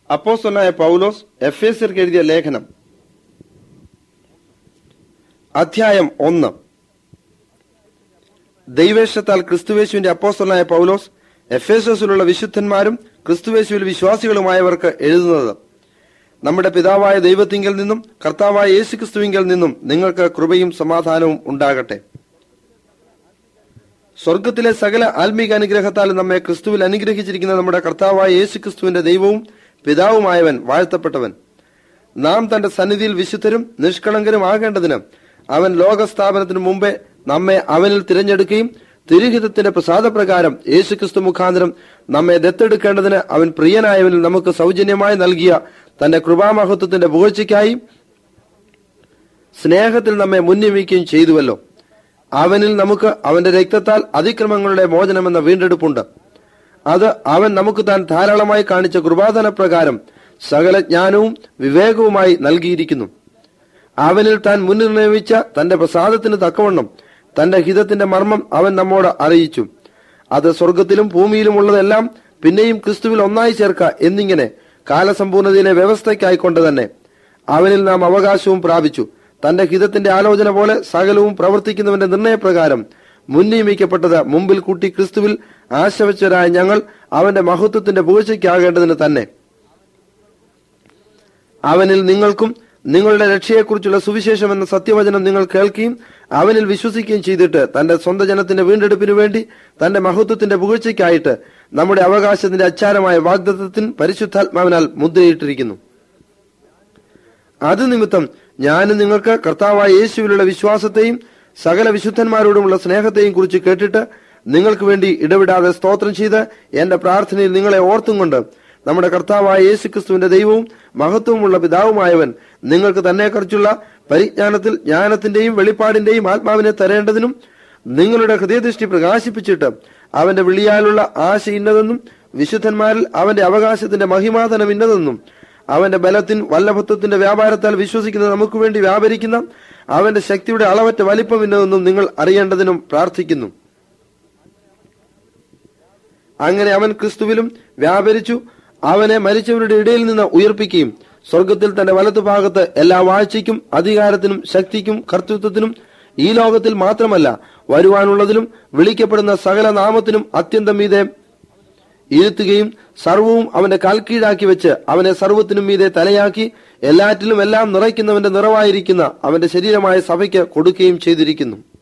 അപ്പോസ്തലനായ പൗലോസ് എഫേസ്യർക്ക് എഴുതിയ ലേഖനം അധ്യായം ഒന്ന് ദൈവേഷ്ടത്താൽ ക്രിസ്തുവേശുവിന്റെ അപ്പോസ്തലനായ പൗലോസ് എഫേസസിലുള്ള വിശുദ്ധന്മാരും ക്രിസ്തുവേശുവിൽ വിശ്വാസികളുമായവർക്ക് എഴുതുന്നത് നമ്മുടെ പിതാവായ ദൈവത്തിങ്കിൽ നിന്നും കർത്താവായ യേശുക്രിസ്തുവിങ്കിൽ നിന്നും നിങ്ങൾക്ക് കൃപയും സമാധാനവും ഉണ്ടാകട്ടെ സ്വർഗത്തിലെ സകല ആത്മീക അനുഗ്രഹത്താൽ നമ്മെ ക്രിസ്തുവിൽ അനുഗ്രഹിച്ചിരിക്കുന്ന നമ്മുടെ കർത്താവായ യേശുക്രിസ്തുവിന്റെ ദൈവവും പിതാവുമായവൻ വാഴ്ത്തപ്പെട്ടവൻ നാം തന്റെ സന്നിധിയിൽ വിശുദ്ധരും നിഷ്കളങ്കരും ആകേണ്ടതിന് അവൻ ലോകസ്ഥാപനത്തിനു മുമ്പേ നമ്മെ അവനിൽ തിരഞ്ഞെടുക്കുകയും തിരുഹിതത്തിന്റെ പ്രസാദപ്രകാരം യേശുക്രിസ്തു മുഖാന്തരം നമ്മെ ദത്തെടുക്കേണ്ടതിന് അവൻ പ്രിയനായവനിൽ നമുക്ക് സൗജന്യമായി നൽകിയ തന്റെ കൃപാമഹത്വത്തിന്റെ പുകഴ്ചയ്ക്കായി സ്നേഹത്തിൽ നമ്മെ മുന്നിമിക്കുകയും ചെയ്തുവല്ലോ അവനിൽ നമുക്ക് അവന്റെ രക്തത്താൽ അതിക്രമങ്ങളുടെ മോചനമെന്ന വീണ്ടെടുപ്പുണ്ട് അത് അവൻ നമുക്ക് താൻ ധാരാളമായി കാണിച്ച കൃപാദന പ്രകാരം സകല ജ്ഞാനവും വിവേകവുമായി നൽകിയിരിക്കുന്നു അവനിൽ താൻ മുന്നിൽ നിയമിച്ച തന്റെ പ്രസാദത്തിന് തക്കവണ്ണം തന്റെ ഹിതത്തിന്റെ മർമ്മം അവൻ നമ്മോട് അറിയിച്ചു അത് സ്വർഗത്തിലും ഭൂമിയിലും ഉള്ളതെല്ലാം പിന്നെയും ക്രിസ്തുവിൽ ഒന്നായി ചേർക്ക എന്നിങ്ങനെ കാലസമ്പൂർണതയിലെ വ്യവസ്ഥയ്ക്കായിക്കൊണ്ട് തന്നെ അവനിൽ നാം അവകാശവും പ്രാപിച്ചു തന്റെ ഹിതത്തിന്റെ ആലോചന പോലെ സകലവും പ്രവർത്തിക്കുന്നവന്റെ നിർണയപ്രകാരം മുൻനിയമിക്കപ്പെട്ടത് മുമ്പിൽ കൂട്ടി ക്രിസ്തുവിൽ ആശവച്ചവരായ ഞങ്ങൾ അവന്റെ മഹത്വത്തിന്റെ പുകഴ്ചയ്ക്കാകേണ്ടതിന് തന്നെ അവനിൽ നിങ്ങൾക്കും നിങ്ങളുടെ രക്ഷയെക്കുറിച്ചുള്ള സുവിശേഷം എന്ന സത്യവചനം നിങ്ങൾ കേൾക്കുകയും അവനിൽ വിശ്വസിക്കുകയും ചെയ്തിട്ട് തന്റെ സ്വന്തം ജനത്തിന്റെ വീണ്ടെടുപ്പിനു വേണ്ടി തന്റെ മഹത്വത്തിന്റെ പുകഴ്ചയ്ക്കായിട്ട് നമ്മുടെ അവകാശത്തിന്റെ അച്ചാരമായ വാഗ്ദത്തത്തിന് പരിശുദ്ധാത്മാവിനാൽ മുദ്രയിട്ടിരിക്കുന്നു അത് നിമിത്തം ഞാനും നിങ്ങൾക്ക് കർത്താവായ യേശുവിലുള്ള വിശ്വാസത്തെയും സകല വിശുദ്ധന്മാരോടുമുള്ള സ്നേഹത്തെയും കുറിച്ച് കേട്ടിട്ട് നിങ്ങൾക്ക് വേണ്ടി ഇടവിടാതെ സ്തോത്രം ചെയ്ത് എന്റെ പ്രാർത്ഥനയിൽ നിങ്ങളെ ഓർത്തും കൊണ്ട് നമ്മുടെ കർത്താവായ യേശുക്രിസ്തുവിന്റെ ദൈവവും മഹത്വമുള്ള പിതാവുമായവൻ നിങ്ങൾക്ക് തന്നെക്കുറിച്ചുള്ള പരിജ്ഞാനത്തിൽ ജ്ഞാനത്തിന്റെയും വെളിപ്പാടിന്റെയും ആത്മാവിനെ തരേണ്ടതിനും നിങ്ങളുടെ ഹൃദയദൃഷ്ടി പ്രകാശിപ്പിച്ചിട്ട് അവന്റെ വിളിയാലുള്ള ആശ ഇന്നതെന്നും വിശുദ്ധന്മാരിൽ അവന്റെ അവകാശത്തിന്റെ മഹിമാതനം ഇന്നതെന്നും അവന്റെ ബലത്തിൻ വല്ലഭത്വത്തിന്റെ വ്യാപാരത്താൽ വിശ്വസിക്കുന്ന നമുക്ക് വേണ്ടി വ്യാപരിക്കുന്ന അവന്റെ ശക്തിയുടെ അളവറ്റ വലിപ്പം ഇന്നതെന്നും നിങ്ങൾ അറിയേണ്ടതിനും പ്രാർത്ഥിക്കുന്നു അങ്ങനെ അവൻ ക്രിസ്തുവിലും വ്യാപരിച്ചു അവനെ മരിച്ചവരുടെ ഇടയിൽ നിന്ന് ഉയർപ്പിക്കുകയും സ്വർഗത്തിൽ തന്റെ വലത്തുഭാഗത്ത് എല്ലാ വാഴ്ചയ്ക്കും അധികാരത്തിനും ശക്തിക്കും കർത്തൃത്വത്തിനും ഈ ലോകത്തിൽ മാത്രമല്ല വരുവാനുള്ളതിലും വിളിക്കപ്പെടുന്ന സകല നാമത്തിനും അത്യന്തം മീതെ ഇരുത്തുകയും സർവവും അവന്റെ കാൽക്കീഴാക്കി വെച്ച് അവനെ സർവത്തിനും മീതെ തലയാക്കി എല്ലാറ്റിലും എല്ലാം നിറയ്ക്കുന്നവന്റെ നിറവായിരിക്കുന്ന അവന്റെ ശരീരമായ സഭയ്ക്ക് കൊടുക്കുകയും ചെയ്തിരിക്കുന്നു